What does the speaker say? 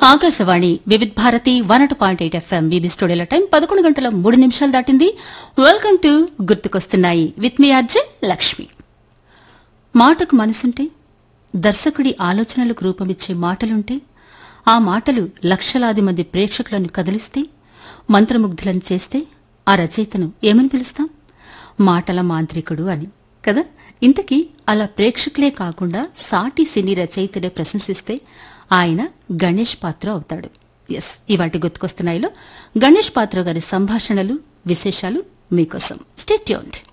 Akashvani Vividh Bharati one అటు point eight FM బీబీ స్టూడియోల టైం పదకొండు గంటల మూడు నిమిషాలు దాటింది వెల్కమ్ టు గుర్తుకొస్తున్నాయి విత్ మీ అర్జున్ లక్ష్మి మాటకు మనసుంటే దర్శకుడి ఆలోచనలకు రూపమిచ్చే మాటలుంటే ఆ మాటలు లక్షలాది మంది ప్రేక్షకులను కదిలిస్తే మంత్రముగ్ధులను చేస్తే ఆ రచయితను ఏమని పిలుస్తాం మాటల మాంత్రికుడు అని కదా ఇంతకీ అలా ప్రేక్షకులే కాకుండా సాటి సినీ రచయితలే ప్రశంసిస్తే ఆయన గణేష్ పాత్ర అవుతాడు ఎస్ ఇవాటి గుర్తుకొస్తున్నాయిలో గణేష్ పాత్ర గారి సంభాషణలు విశేషాలు మీకోసం స్టేట్యూన్డ్